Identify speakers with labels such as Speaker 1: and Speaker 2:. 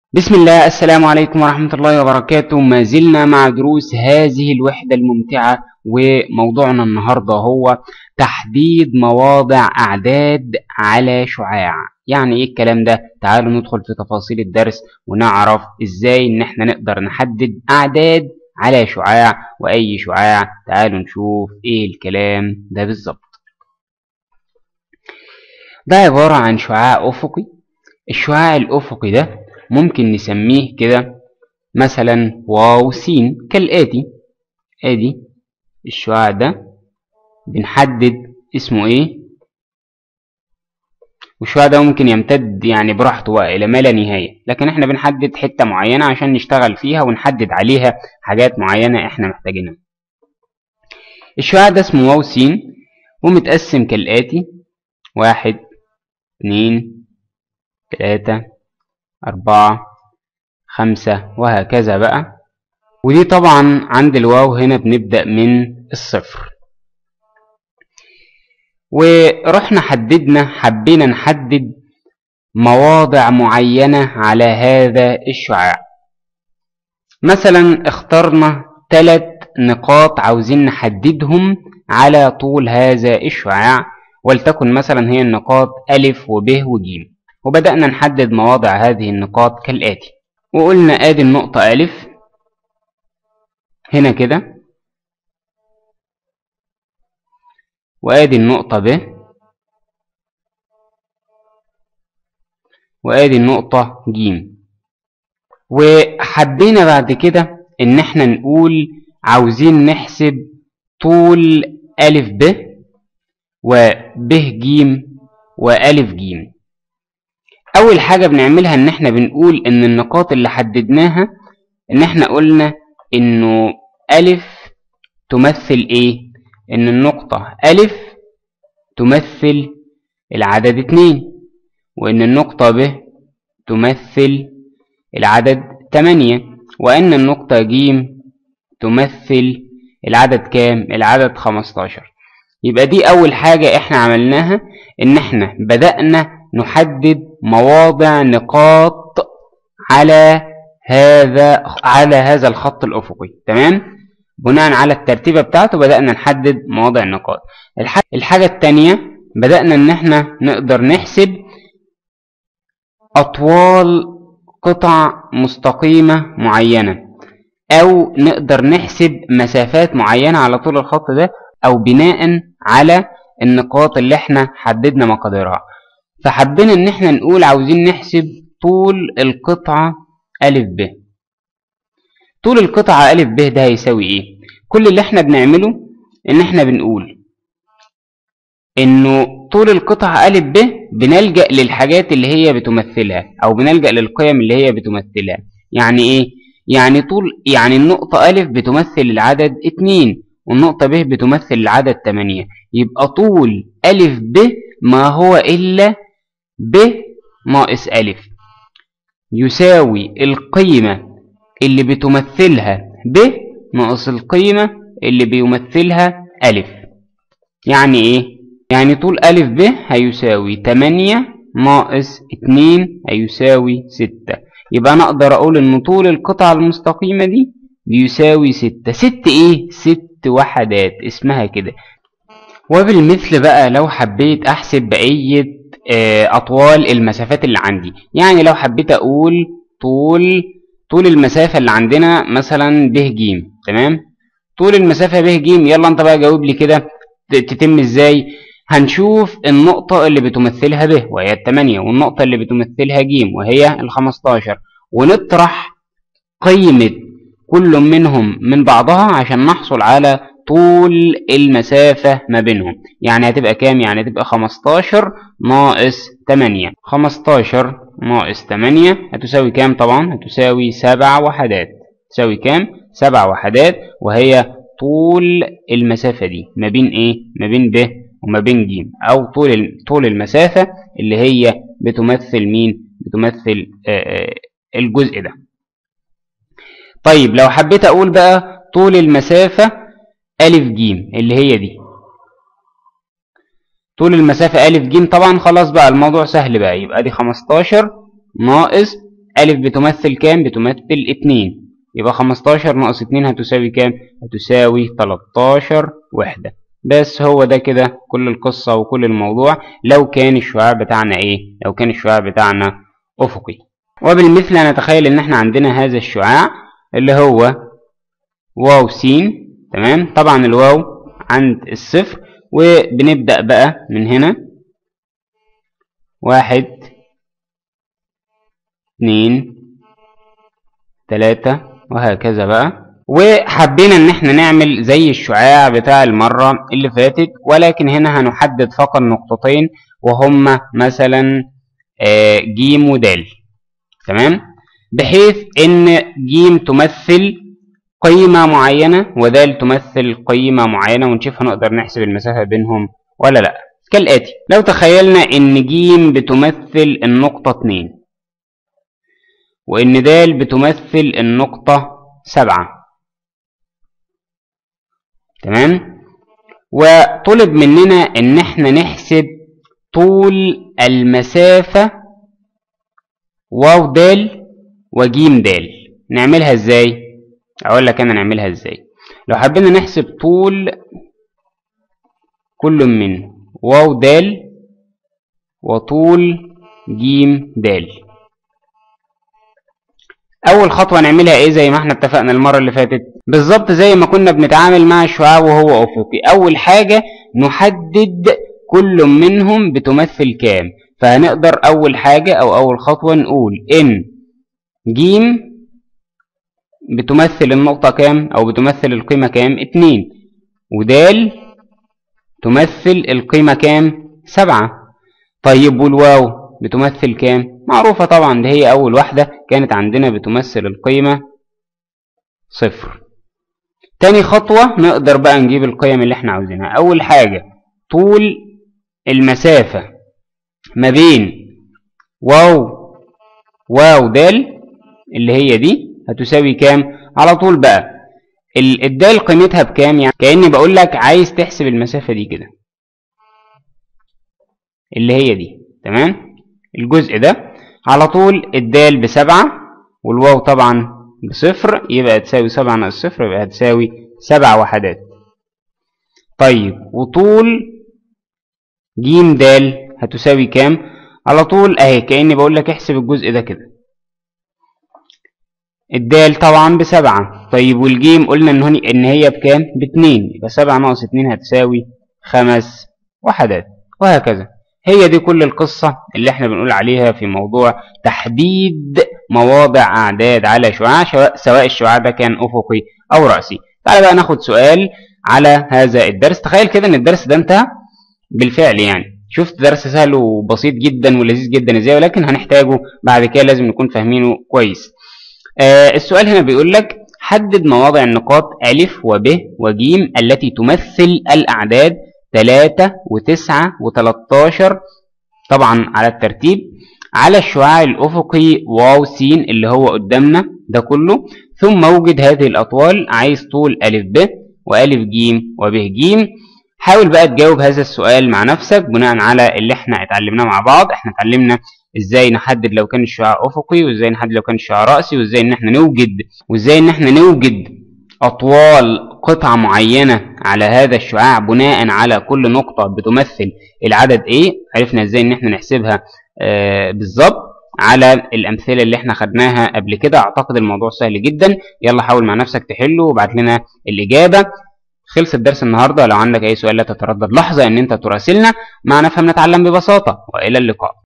Speaker 1: بسم الله السلام عليكم ورحمة الله وبركاته ما زلنا مع دروس هذه الوحدة الممتعة وموضوعنا النهاردة هو تحديد مواضع أعداد على شعاع يعني إيه الكلام ده؟ تعالوا ندخل في تفاصيل الدرس ونعرف إزاي إن إحنا نقدر نحدد أعداد على شعاع وأي شعاع تعالوا نشوف إيه الكلام ده بالظبط ده عبارة عن شعاع أفقي الشعاع الأفقي ده ممكن نسميه كده مثلا واو س كالآتي ادي الشعاع ده بنحدد اسمه ايه والشعاع ده ممكن يمتد يعني براحته بقى الى ما لا نهاية لكن احنا بنحدد حتة معينة عشان نشتغل فيها ونحدد عليها حاجات معينة احنا محتاجينها الشعاع ده اسمه واو س ومتقسم كالآتي واحد اتنين تلاتة أربعة خمسة وهكذا بقى ودي طبعا عند الواو هنا بنبدأ من الصفر ورحنا حددنا حبينا نحدد مواضع معينة على هذا الشعاع مثلا اخترنا ثلاث نقاط عاوزين نحددهم على طول هذا الشعاع ولتكن مثلا هي النقاط ألف وب وج وبدأنا نحدد مواضع هذه النقاط كالآتي وقلنا آدي النقطة ألف هنا كده وآدي النقطة ب وآدي النقطة ج وحبينا بعد كده إن احنا نقول عاوزين نحسب طول ألف ب وب ج وألف ج اول حاجة بنعملها ان احنا بنقول ان النقاط اللي حددناها ان احنا قلنا انه الف تمثل ايه ان النقطة الف تمثل العدد اتنين وان النقطة ب تمثل العدد تمانية وان النقطة ج تمثل العدد كام العدد خمستاشر يبقى دي اول حاجة احنا عملناها ان احنا بدأنا نحدد مواضع نقاط على هذا على هذا الخط الأفقي تمام بناء على الترتيبة بتاعته بدأنا نحدد مواضع النقاط الحاجة التانية بدأنا ان احنا نقدر نحسب أطوال قطع مستقيمة معينة أو نقدر نحسب مسافات معينة على طول الخط ده أو بناء على النقاط اللي احنا حددنا مقاديرها فحبينا ان احنا نقول عاوزين نحسب طول القطعة ألف ب طول القطعة ألف ب ده هيساوي ايه كل اللي احنا بنعمله ان احنا بنقول انه طول القطعة ألف ب بنلجأ للحاجات اللي هي بتمثلها او بنلجأ للقيم اللي هي بتمثلها يعني ايه يعني طول يعني النقطة ألف بتمثل العدد اتنين والنقطة ب بتمثل العدد تمانية يبقى طول ألف ب ما هو إلا ب ناقص ألف يساوي القيمة اللي بتمثلها ب ناقص القيمة اللي بيمثلها ألف يعني إيه؟ يعني طول ألف ب هيساوي تمانية ناقص اتنين هيساوي ستة يبقى أنا أقدر أقول إن طول القطعة المستقيمة دي بيساوي ستة ست إيه؟ ست وحدات اسمها كده وبالمثل بقى لو حبيت أحسب بقية أطوال المسافات اللي عندي يعني لو حبيت أقول طول طول المسافة اللي عندنا مثلا ب ج تمام طول المسافة ب ج يلا أنت بقى جاوب لي كده تتم إزاي هنشوف النقطة اللي بتمثلها ب وهي التمانية والنقطة اللي بتمثلها ج وهي الخمستاشر ونطرح قيمة كل منهم من بعضها عشان نحصل على طول المسافة ما بينهم يعني هتبقى كام يعني هتبقى 15 ناقص 8 15 ناقص 8 هتساوي كام طبعا هتساوي 7 وحدات تساوي كام 7 وحدات وهي طول المسافة دي ما بين ايه ما بين ب وما بين ج او طول طول المسافة اللي هي بتمثل مين بتمثل الجزء ده طيب لو حبيت اقول بقى طول المسافة ألف جيم اللي هي دي طول المسافة ألف ج طبعا خلاص بقى الموضوع سهل بقى يبقى دي 15 ناقص أ بتمثل كام بتمثل 2 يبقى 15 ناقص 2 هتساوي كام هتساوي 13 وحدة بس هو ده كده كل القصة وكل الموضوع لو كان الشعاع بتاعنا ايه لو كان الشعاع بتاعنا افقي وبالمثل نتخيل ان احنا عندنا هذا الشعاع اللي هو واو س تمام طبعا الواو عند الصفر وبنبدأ بقى من هنا واحد اتنين تلاتة وهكذا بقى وحبينا ان احنا نعمل زي الشعاع بتاع المرة اللي فاتت ولكن هنا هنحدد فقط نقطتين وهما مثلا ج ودال تمام بحيث ان ج تمثل قيمة معينة ودال تمثل قيمة معينة ونشوف هنقدر نحسب المسافة بينهم ولا لا كالآتي لو تخيلنا ان ج بتمثل النقطة 2 وان د بتمثل النقطة 7 تمام وطلب مننا ان احنا نحسب طول المسافة واو د وجيم د نعملها ازاي اقول لك انا نعملها ازاي لو حبينا نحسب طول كل من واو د وطول جيم د اول خطوه نعملها ايه زي ما احنا اتفقنا المره اللي فاتت بالظبط زي ما كنا بنتعامل مع الشعاع وهو افقي اول حاجه نحدد كل منهم بتمثل كام فهنقدر اول حاجه او اول خطوه نقول ان ج بتمثل النقطه كام او بتمثل القيمه كام 2 ودال تمثل القيمه كام 7 طيب والواو بتمثل كام معروفة طبعا ده هي أول واحدة كانت عندنا بتمثل القيمة صفر تاني خطوة نقدر بقى نجيب القيم اللي احنا عاوزينها أول حاجة طول المسافة ما بين واو واو دال اللي هي دي هتساوي كام على طول بقى الدال قيمتها بكام يعني كأني بقول لك عايز تحسب المسافة دي كده اللي هي دي تمام الجزء ده على طول الدال بسبعة والواو طبعا بصفر يبقى تساوي سبعة ناقص صفر يبقى هتساوي سبع وحدات طيب وطول ج د هتساوي كام على طول اهي كأني بقول لك احسب الجزء ده كده الدال طبعا بسبعة طيب والجيم قلنا ان ان هي بكام باتنين يبقى سبعة ناقص اتنين هتساوي خمس وحدات وهكذا هي دي كل القصة اللي احنا بنقول عليها في موضوع تحديد مواضع أعداد على شعاع سواء الشعاع ده كان أفقي أو رأسي تعالى بقى ناخد سؤال على هذا الدرس تخيل كده ان الدرس ده انتهى بالفعل يعني شفت درس سهل وبسيط جدا ولذيذ جدا ازاي ولكن هنحتاجه بعد كده لازم نكون فاهمينه كويس آه السؤال هنا بيقول لك حدد مواضع النقاط أ وب وج التي تمثل الأعداد 3 و9 و13 طبعا على الترتيب على الشعاع الأفقي واو س اللي هو قدامنا ده كله ثم اوجد هذه الأطوال عايز طول أ ب وأ ج وب ج حاول بقى تجاوب هذا السؤال مع نفسك بناء على اللي احنا اتعلمناه مع بعض احنا اتعلمنا ازاي نحدد لو كان الشعاع افقي وازاي نحدد لو كان الشعاع راسي وازاي ان احنا نوجد وازاي ان احنا نوجد اطوال قطعة معينة على هذا الشعاع بناء على كل نقطة بتمثل العدد ايه عرفنا ازاي ان احنا نحسبها آه بالظبط على الامثله اللي احنا خدناها قبل كده اعتقد الموضوع سهل جدا يلا حاول مع نفسك تحله وابعت لنا الاجابه خلص الدرس النهارده لو عندك اي سؤال لا تتردد لحظه ان انت تراسلنا معنا فهم نتعلم ببساطه والى اللقاء